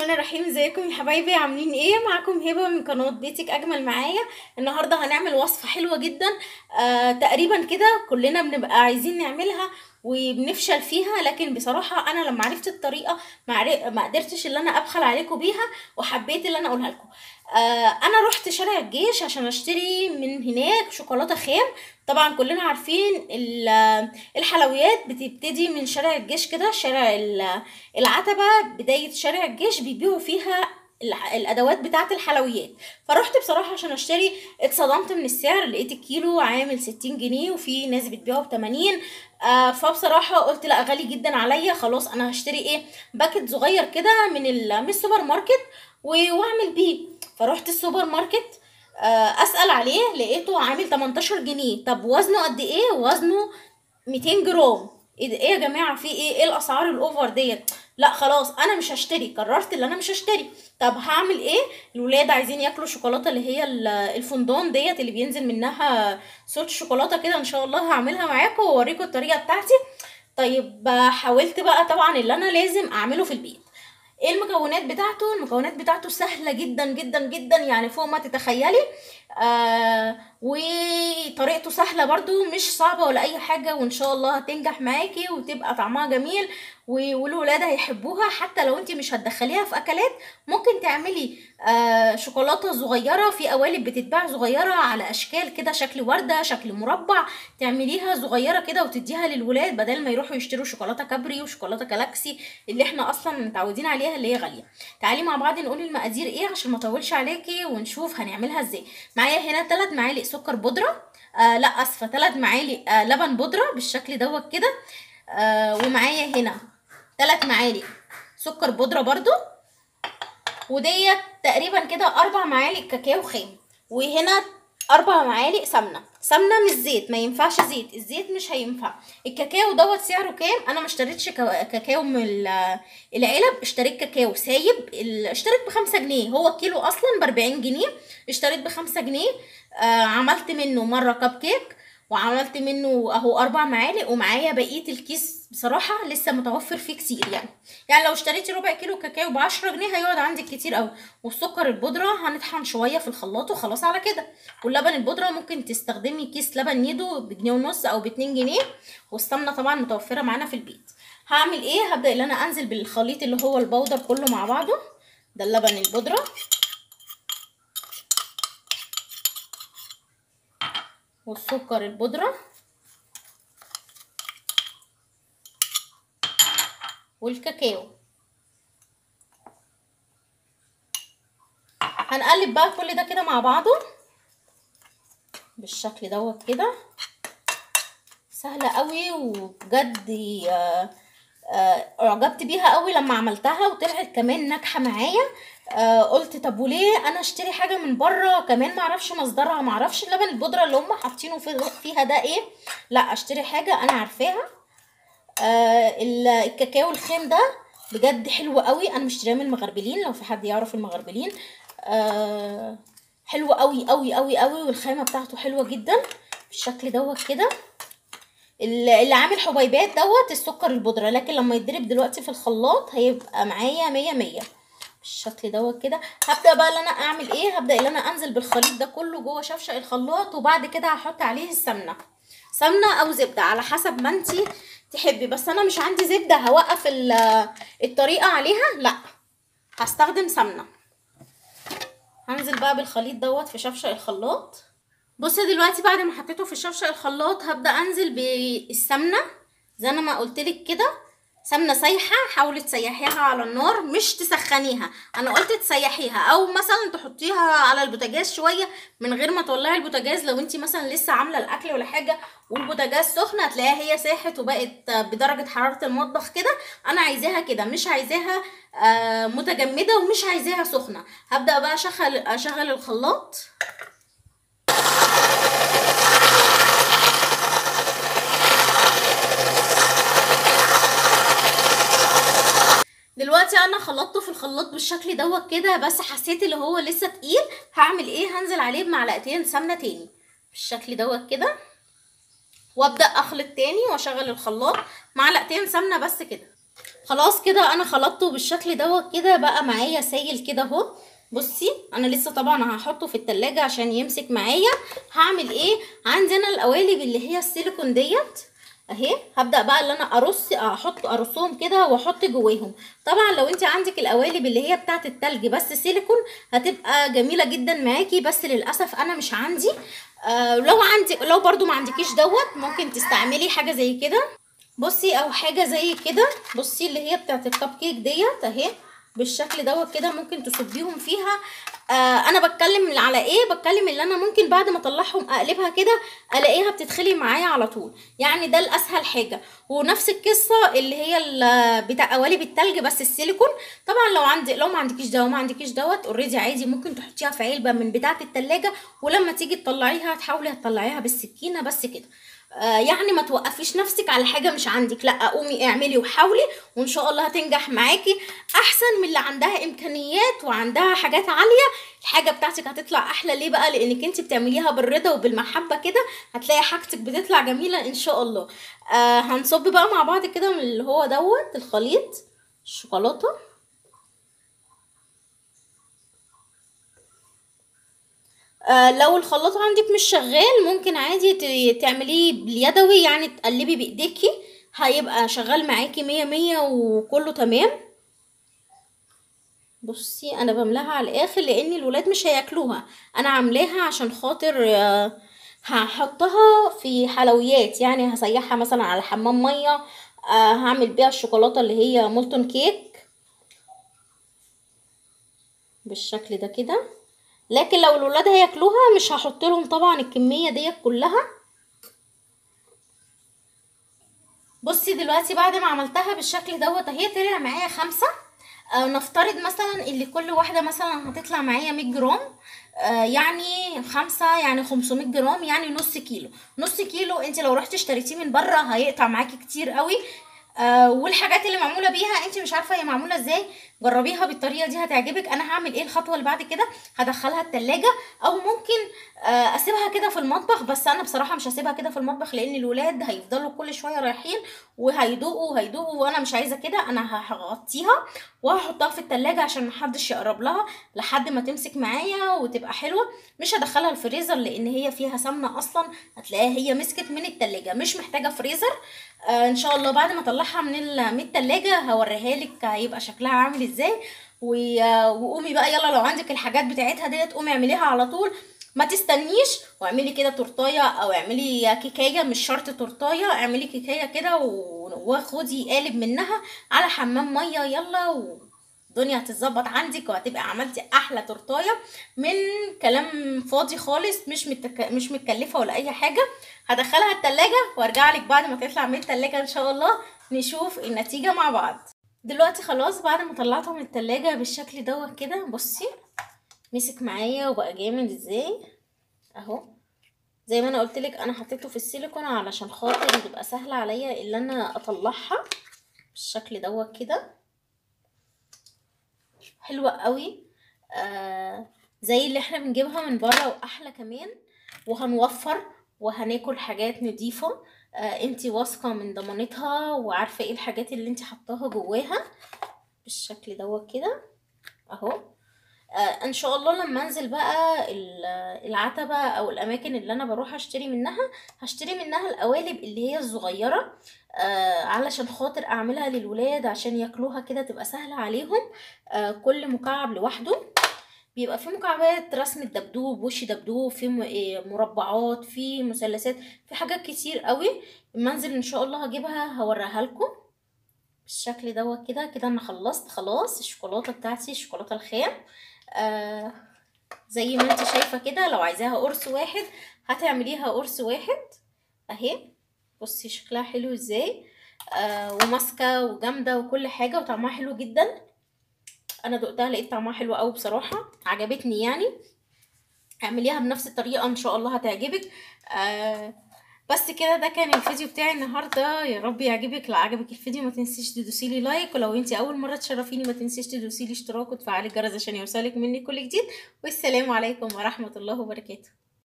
الرحمن الرحيم ازيكم يا حبايبي عاملين ايه معاكم هبه من قناه بيتك اجمل معايا النهارده هنعمل وصفه حلوه جدا آه تقريبا كده كلنا بنبقى عايزين نعملها وبنفشل فيها لكن بصراحه انا لما عرفت الطريقه ما, عرف... ما قدرتش ان انا ابخل عليكم بيها وحبيت ان انا اقولها لكم آه انا رحت شارع الجيش عشان اشتري من هناك شوكولاته خام طبعا كلنا عارفين الحلويات بتبتدي من شارع الجيش كده شارع العتبه بدايه شارع الجيش بيبيعوا فيها الادوات بتاعه الحلويات فرحت بصراحه عشان اشتري اتصدمت من السعر لقيت الكيلو عامل 60 جنيه وفي ناس بتبيعه ب 80 آه فبصراحه قلت لا غالي جدا عليا خلاص انا هشتري ايه باكت صغير كده من من السوبر ماركت واعمل بيه فرحت السوبر ماركت آه اسال عليه لقيته عامل 18 جنيه طب وزنه قد ايه وزنه 200 جرام ايه ايه يا جماعه في ايه ايه الاسعار الاوفر ديت لا خلاص انا مش هشتري قررت ان انا مش هشتري طب هعمل ايه الولاد عايزين ياكلوا شوكولاته اللي هي الفندون ديت اللي بينزل منها صوت شوكولاته كده ان شاء الله هعملها معاكم واوريكم الطريقه بتاعتي طيب حاولت بقى طبعا اللي انا لازم اعمله في البيت ايه المكونات بتاعته المكونات بتاعته سهله جدا جدا جدا يعني فوق ما تتخيلي آه وطريقته سهله برضو مش صعبه ولا اي حاجه وان شاء الله هتنجح معاكي وتبقى طعمها جميل والولاد هيحبوها حتى لو انت مش هتدخليها في اكلات ممكن تعملي آه شوكولاته صغيره في قوالب بتتباع صغيره على اشكال كده شكل ورده شكل مربع تعمليها صغيره كده وتديها للولاد بدل ما يروحوا يشتروا شوكولاته كابري وشوكولاته جالاكسي اللي احنا اصلا متعودين عليها اللي هي غاليه تعالي مع بعض نقول المقادير ايه عشان ما اطولش عليكي ونشوف هنعملها ازاي معايا هنا 3 معالق سكر بودره آه لا اسفه 3 معالق آه لبن بودره بالشكل دوت كده آه ومعايا هنا 3 معالق سكر بودره برضو وديت تقريبا كده اربع معالق كاكاو خام وهنا اربع معالق سمنه سمنه مش زيت ما ينفعش زيت الزيت مش هينفع الكاكاو دوت سعره كام انا ما اشتريتش كاكاو من العلب اشتريت كاكاو سايب اشتريت بخمسة جنيه هو الكيلو اصلا باربعين جنيه اشتريت بخمسة جنيه آه عملت منه مره كب كيك وعملت منه اهو اربع معالق ومعايا بقيه الكيس بصراحه لسه متوفر فيه كتير يعني يعني لو اشتريتي ربع كيلو كاكاو ب 10 جنيه هيقعد عندك كتير قوي والسكر البودره هنطحن شويه في الخلاط وخلاص على كده واللبن البودره ممكن تستخدمي كيس لبن نيدو بجنيه ونص او باتنين جنيه والسمنه طبعا متوفره معانا في البيت هعمل ايه هبدا ان انا انزل بالخليط اللي هو البودر كله مع بعضه ده اللبن البودره والسكر البودرة والكاكاو هنقلب بقى كل ده كده مع بعضه بالشكل دوت كده سهلة قوي وبجد اعجبت بيها قوي لما عملتها وطلعت كمان ناجحه معايا آه قلت طب وليه انا اشتري حاجه من بره كمان معرفش مصدرها معرفش اللبن البودره اللي هم حاطينه فيها ده ايه لا اشتري حاجه انا عارفاها آه الكاكاو الخام ده بجد حلو قوي انا مشترياه من المغربلين لو في حد يعرف المغربلين آه حلو قوي قوي قوي قوي والخامه بتاعته حلوه جدا بالشكل دوت كده اللي عامل حبيبات دوت السكر البودرة لكن لما يتضرب دلوقتي في الخلاط هيبقى معايا مية مية بالشكل دوت كده هبدا بقى ان انا اعمل ايه هبدا ان انا انزل بالخليط ده كله جوه شفشق الخلاط وبعد كده هحط عليه السمنه سمنه او زبده على حسب ما انتي تحبي بس انا مش عندي زبده هوقف الطريقه عليها لا هستخدم سمنه هنزل بقى بالخليط دوت في شفشق الخلاط بصي دلوقتي بعد ما حطيته في الشفشق الخلاط هبدا انزل بالسمنه زي انا ما قلتلك كده سمنه سايحه حاولي تسيحيها على النار مش تسخنيها انا قلت تسيحيها او مثلا تحطيها على البوتاجاز شويه من غير ما تولعي البوتاجاز لو انت مثلا لسه عامله الاكل ولا حاجه والبوتاجاز سخنه هتلاقيها هي ساحت وبقت بدرجه حراره المطبخ كده انا عايزاها كده مش عايزاها آه متجمده ومش عايزاها سخنه هبدا بقى اشغل اشغل الخلاط دلوقتي انا خلطته في الخلاط بالشكل دوت كده بس حسيت اللي هو لسه تقيل هعمل ايه هنزل عليه بمعلقتين سمنه تاني بالشكل دوت كده وابدا اخلط تاني واشغل الخلاط معلقتين سمنه بس كده خلاص كده انا خلطته بالشكل دوت كده بقى معايا سايل كده اهو بصي انا لسه طبعا هحطه في التلاجة عشان يمسك معايا هعمل ايه عندي انا القوالب اللي هي السيليكون ديت اهي هبدا بقى اللي انا ارص احط ارصهم كده واحط جواهم طبعا لو انت عندك القوالب اللي هي بتاعه التلج بس سيليكون هتبقى جميله جدا معاكي بس للاسف انا مش عندي آه لو عندي لو برضو ما عندكيش دوت ممكن تستعملي حاجه زي كده بصي او حاجه زي كده بصي اللي هي بتاعه الكب كيك ديت اهي بالشكل دوت كده ممكن تصبيهم فيها آه انا بتكلم على ايه بتكلم اللي انا ممكن بعد ما اطلعهم اقلبها كده الاقيها بتتخلي معايا على طول يعني ده الاسهل حاجه ونفس القصه اللي هي ال- بتاع قوالب التلج بس السيليكون طبعا لو عندي لو ما عندكيش ده وما عندكيش دوت اوريدي عادي ممكن تحطيها في علبه من بتاعه التلاجة ولما تيجي تطلعيها تحاولي تطلعيها بالسكينه بس كده آه يعني ما توقفيش نفسك على حاجه مش عندك لا قومي اعملي وحاولي وان شاء الله هتنجح معاكي احسن من اللي عندها امكانيات وعندها حاجات عاليه الحاجه بتاعتك هتطلع احلى ليه بقى لانك انت بتعمليها بالرضا وبالمحبه كده هتلاقي حاجتك بتطلع جميله ان شاء الله آه هنصب بقى مع بعض كده من اللي هو دوت الخليط الشوكولاته آه لو الخلاط عندك مش شغال ممكن عادي ت- تعمليه باليدوي يعني تقلبي بايديكي هيبقى شغال معاكي مية مية وكله تمام بصي انا بملاها على الاخر لان الولاد مش هياكلوها انا عاملاها عشان خاطر آه، هحطها في حلويات يعني هسيحها مثلا على حمام ميه آه، هعمل بيها الشوكولاته اللي هي مولتون كيك بالشكل ده كده لكن لو الولاد هياكلوها مش هحط لهم طبعا الكميه ديت كلها بصي دلوقتي بعد ما عملتها بالشكل دوت اهي طلع معايا خمسة آه نفترض مثلا اللي كل واحدة مثلا هتطلع معايا 100 جرام آه يعني خمسة يعني 500 جرام يعني نص كيلو نص كيلو انت لو رحت اشتريتيه من بره هيقطع معاكي كتير قوي آه والحاجات اللي معموله بيها انت مش عارفه هي معموله ازاي جربيها بالطريقه دي هتعجبك انا هعمل ايه الخطوه اللي بعد كده هدخلها التلاجة او ممكن آه اسيبها كده في المطبخ بس انا بصراحه مش هسيبها كده في المطبخ لان الولاد هيفضلوا كل شويه رايحين وهيدوقوا وهيدوقوا وانا مش عايزه كده انا هغطيها وهحطها في التلاجة عشان محدش يقرب لها لحد ما تمسك معايا وتبقى حلوه مش هدخلها الفريزر لان هي فيها سمنه اصلا هتلاقيها هي مسكت من التلاجة مش محتاجه فريزر آه ان شاء الله بعد ما اطلعها من ال- من التلاجة هوريها لك هيبقى شكلها عامل ازاي و- آه، وقومي بقى يلا لو عندك الحاجات بتاعتها ديت قومي اعمليها على طول ما تستنيش واعملي كده تورتايه او اعملي كيكايه مش شرط تورتايه اعملي كيكايه كده و- وخدي قالب منها على حمام ميه يلا و... الدنيا هتتظبط عندك وهتبقى عملتي احلى تورتايه من كلام فاضي خالص مش متك... مش متكلفه ولا اي حاجه هدخلها التلاجة وارجع لك بعد ما تطلع من التلاجة ان شاء الله نشوف النتيجه مع بعض دلوقتي خلاص بعد ما طلعته من التلاجة بالشكل دوت كده بصي مسك معايا وبقى جامد ازاي اهو زي ما انا قلت لك انا حطيته في السيليكون علشان خاطر تبقى سهله عليا ان انا اطلعها بالشكل دوت كده حلوة قوي آه زي اللي احنا بنجيبها من بره واحلى كمان وهنوفر وهناكل حاجات نضيفة آه انتي واثقة من ضمانتها وعارفة ايه الحاجات اللي انتي حطاها جواها بالشكل دوت كده اهو آه ان شاء الله لما انزل بقى ال- العتبة او الاماكن اللي انا بروح اشتري منها هشتري منها القوالب اللي هي الصغيرة آه علشان خاطر اعملها للولاد عشان ياكلوها كده تبقى سهلة عليهم آه كل مكعب لوحده بيبقى في مكعبات رسم الدبدوب وش دبدوب في م- إيه مربعات في مثلثات في حاجات كتير قوي اما انزل ان شاء الله هجيبها هوريها لكم بالشكل دوت كده كده انا خلصت خلاص الشوكولاته بتاعتي الشوكولاته الخام آه زي ما انت شايفه كده لو عايزاها قرص واحد هتعمليها قرص واحد اهي بصي شكلها حلو ازاي آه وماسكه وجامده وكل حاجه وطعمها حلو جدا انا دقتها لقيت طعمها حلو قوي بصراحه عجبتني يعني اعمليها بنفس الطريقه ان شاء الله هتعجبك آه بس كده ده كان الفيديو بتاعي النهارده يا رب يعجبك لو عجبك الفيديو ما تنسيش تدوسي لي لايك ولو انت اول مره تشرفيني ما تنسيش تدوسي لي اشتراك وتفعلي الجرس عشان يوصلك مني كل جديد والسلام عليكم ورحمه الله وبركاته